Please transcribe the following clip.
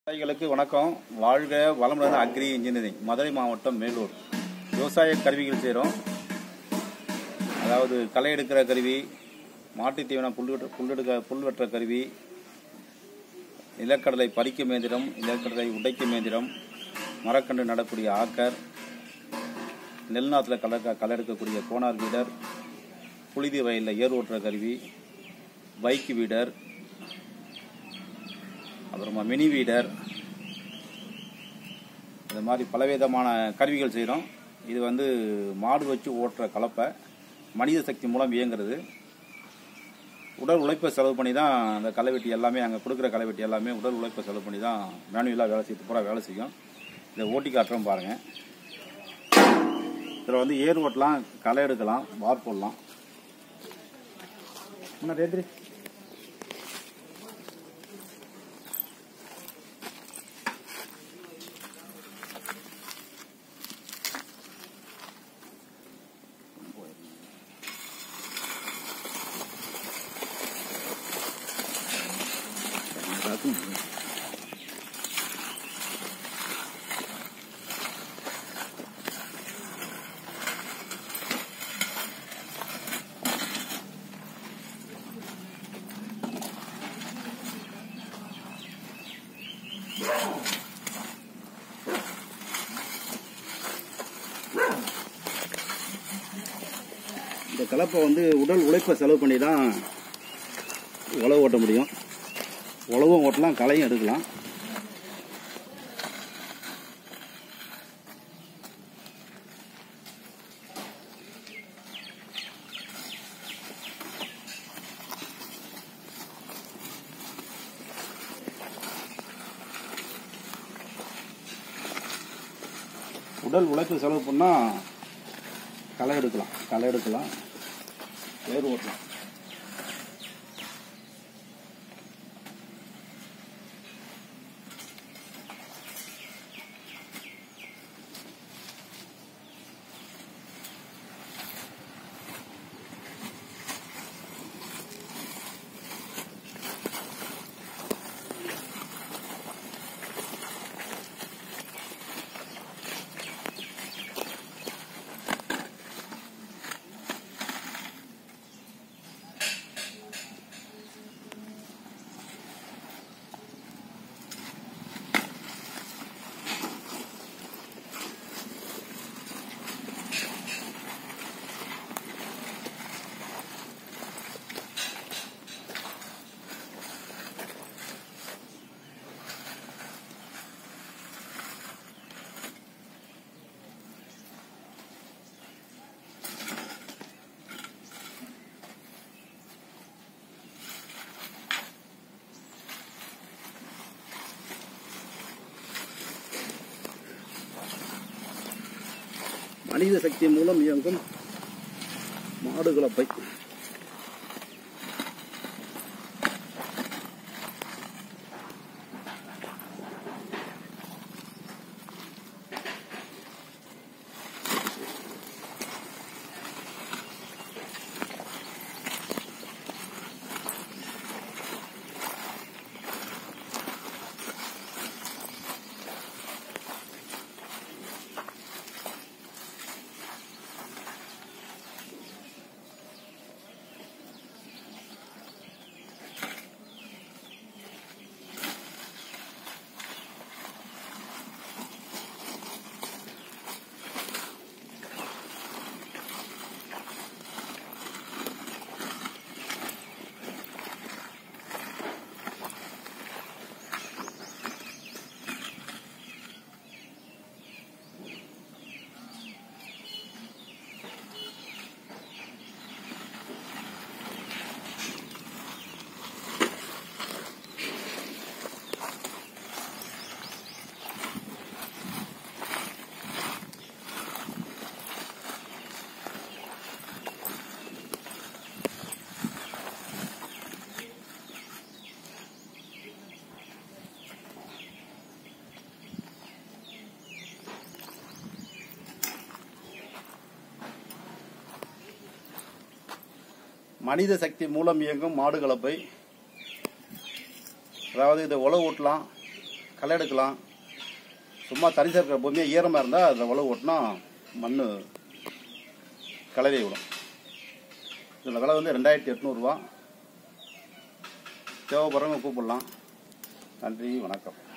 விவசாயிகளுக்கு வணக்கம் வாழ்க வளமுடன் அக்ரி இன்ஜினியரிங் மதுரை மாவட்டம் மேலூர் விவசாய கருவிகள் செய்கிறோம் அதாவது களை எடுக்கிற கருவி மாட்டுத் தீவனம் புல் வெட்ட- புல் எடுக்க புல் வெட்டுற கருவி நிலக்கடலை பறிக்கும் இயந்திரம் நிலக்கடலை உடைக்கும் இயந்திரம் மரக்கன்று நடக்கூடிய ஆக்கர் நெல் நாற்றுல களை களை எடுக்கக்கூடிய கோனார் வீடர் புழுதி வயலில் ஏர் ஓட்டுற கருவி பைக் வீடர் அப்புறமா மினி வீடர் இந்த மாதிரி பலவிதமான கருவிகள் செய்கிறோம் இது வந்து மாடு வச்சு ஓட்டுற கலப்பை மனித சக்தி மூலம் இயங்குறது உடல் உழைப்பை செலவு பண்ணி தான் அந்த களைவெட்டி எல்லாமே அங்கே கொடுக்குற களைவெட்டி எல்லாமே உடல் உழைப்பை செலவு பண்ணி தான் மேனுவலாக வேலை செய்து பூரா வேலை செய்யும் இதை ஓட்டி காட்டுறோம் பாருங்கள் இதில் வந்து ஏர் ஓட்டலாம் களை எடுக்கலாம் வார் போடலாம் என்ன ரேத்ரி இந்த கலப்பை வந்து உடல் உழைப்பை செலவு பண்ணி தான் உழவு ஓட்ட முடியும் உழவும் ஓட்டலாம் களையும் எடுக்கலாம் உடல் உழைப்பு செலவு பண்ணால் களை எடுக்கலாம் களை எடுக்கலாம் வேர் ஓட்டலாம் மனித சக்தி மூலம் இயங்கும் மாடு கலப்பை மனித சக்தி மூலம் இயங்கும் மாடு கலப்பை அதாவது இதை உழவு ஓட்டலாம் களை எடுக்கலாம் சும்மா தரிசா இருக்கிற பூமியாக ஈரமாக இருந்தால் அதில் உழவு ஓட்டினா மண் கலவை விடும் இதில் விலை வந்து ரெண்டாயிரத்தி எட்நூறுரூவா தேவைப்படுறவங்க கூப்பிடலாம் நன்றி வணக்கம்